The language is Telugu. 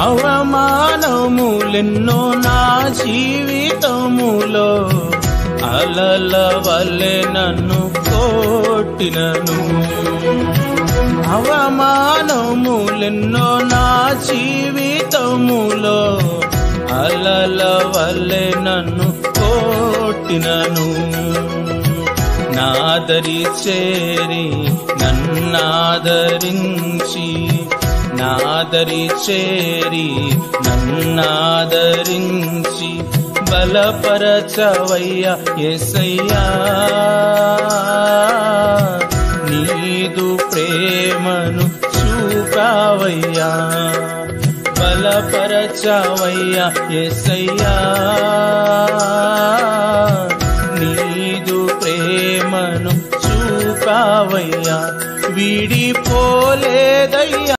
అవమానములెన్నో నా జీవితములో అలల వల్లే నన్ను కొట్టినను అవమానములెన్నో నా జీవితములో అలల వల్లే నన్ను కొట్టినను నాదరి చేరి నన్నాదరించి నాదరి చేరి నన్నాదరించి బలపరచవయ్య ఎసయ్యా నీదు ప్రేమను చూపావయ్యా బలపరచవయ్యా ఎసయ్యా నీదు ప్రేమను చూపావయ్యా విడిపోలేదయ్యా